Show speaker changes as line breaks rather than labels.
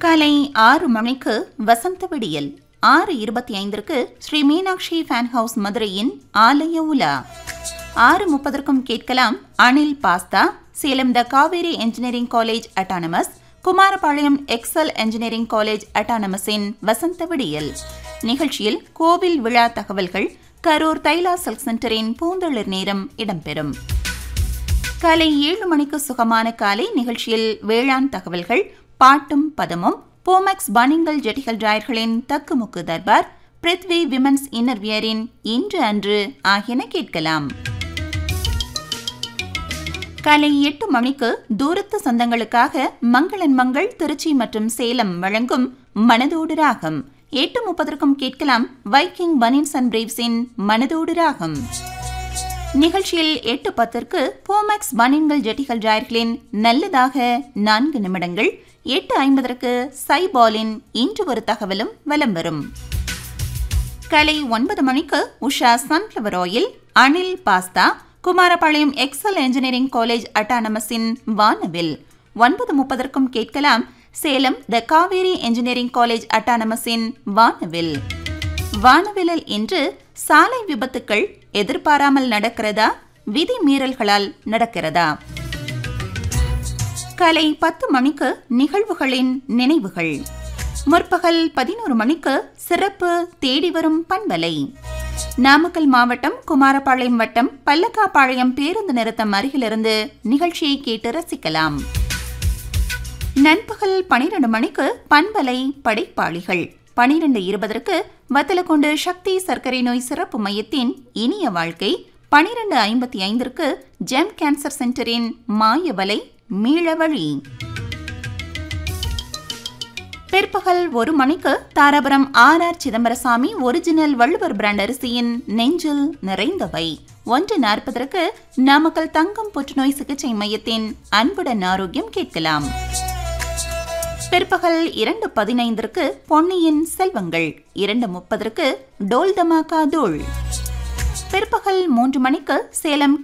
காலை ஆறு மணிக்கு வசந்த விடியல் ஆறு இருபத்தி ஐந்திற்கு ஸ்ரீ மீனாட்சி ஃபேன் ஹவுஸ் மதுரையின் ஆலய உலா ஆறு முப்பதற்கும் கேட்கலாம் Anil pasta Salem the Kaveri engineering college autonomous Kumarapalayam Excel engineering college அட்டானமஸின் வசந்த விடியல் நிகழ்ச்சியில் கோவில் விழா தகவல்கள் கரூர் தைலா செல்க் சென்டரின் பூந்தளிர் நேரம் இடம்பெறும் காலை ஏழு மணிக்கு சுகமான காலை நிகழ்ச்சியில் வேளாண் தகவல்கள் பாட்டும் பதமும் போமேக்ஸ் பனிங்கல் ஜெட்டிகள் டிராயர்களின் தக்குமுக்கு தர்பார் பிரித்வி விமன்ஸ் இன்னர்வியரின் இன்று அன்று ஆகியன கேட்கலாம் காலை எட்டு மணிக்கு தூரத்து சொந்தங்களுக்காக மங்களன் மங்கள் திருச்சி மற்றும் சேலம் வழங்கும் மனதோடு ராகம் எட்டு முப்பதற்கும் கேட்கலாம் வைக்கிங் பனின்ஸ் அண்ட் பிரீவ்ஸின் மனதோடு ராகம் நிகழ்ச்சியில் எட்டு பத்திற்கு போமேக்ஸ் பனின்கள் ஜெட்டிகள் ஜாயர்களின் நல்லதாக நான்கு நிமிடங்கள் எட்டு ஐம்பதற்கு சைபாலின் இன்று ஒரு தகவலும் வலம் வரும் கலை ஒன்பது மணிக்கு Usha sunflower oil Anil pasta Kumarapalayam Excel engineering college அட்டானமஸின் வானவில் ஒன்பது முப்பதற்கும் கேட்கலாம் Salem the Kaveri engineering college அட்டானமஸின் வானவில் வானவிலில் இன்று சாலை விபத்துக்கள் எதிர்பாராமல் நடக்கிறதா விதி மீறல்களால் நடக்கிறதா காலை பத்து மணிக்கு நிகழ்வுகளின் நினைவுகள் முற்பகல் பதினோரு மணிக்கு சிறப்பு தேடி வரும் பண்பலை நாமக்கல் மாவட்டம் குமாரபாளையம் வட்டம் பல்லக்காப்பாளையம் பேருந்து நிறுத்தம் அருகிலிருந்து நிகழ்ச்சியை கேட்டு ரசிக்கலாம் நண்பகல் பனிரெண்டு மணிக்கு பண்பலை படைப்பாளிகள் பனிரெண்டு இருபதற்கு வத்தலக்கொண்டு சக்தி சர்க்கரை நோய் சிறப்பு மையத்தின் இனிய வாழ்க்கை பனிரெண்டு ஐம்பத்தி ஐந்திற்கு ஜெம் கேன்சர் சென்டரின் மாயவலை மீளவழி பிற்பகல் ஒரு மணிக்கு Dharapuram R R Chidambarasamy original Valluvar brand அரிசியின் நெஞ்சில் நிறைந்தவை ஒன்று நாற்பதற்கு நாமக்கல் தங்கம் புற்றுநோய் சிகிச்சை மையத்தின் அன்புடன் ஆரோக்கியம் கேட்கலாம் பிற்பகல் இரண்டு பதினைந்திற்கு பொன்னியின் செல்வங்கள் இரண்டு முப்பதற்கு டோல் தமாகா தோல் பிற்பகல் மூன்று மணிக்கு சேலம்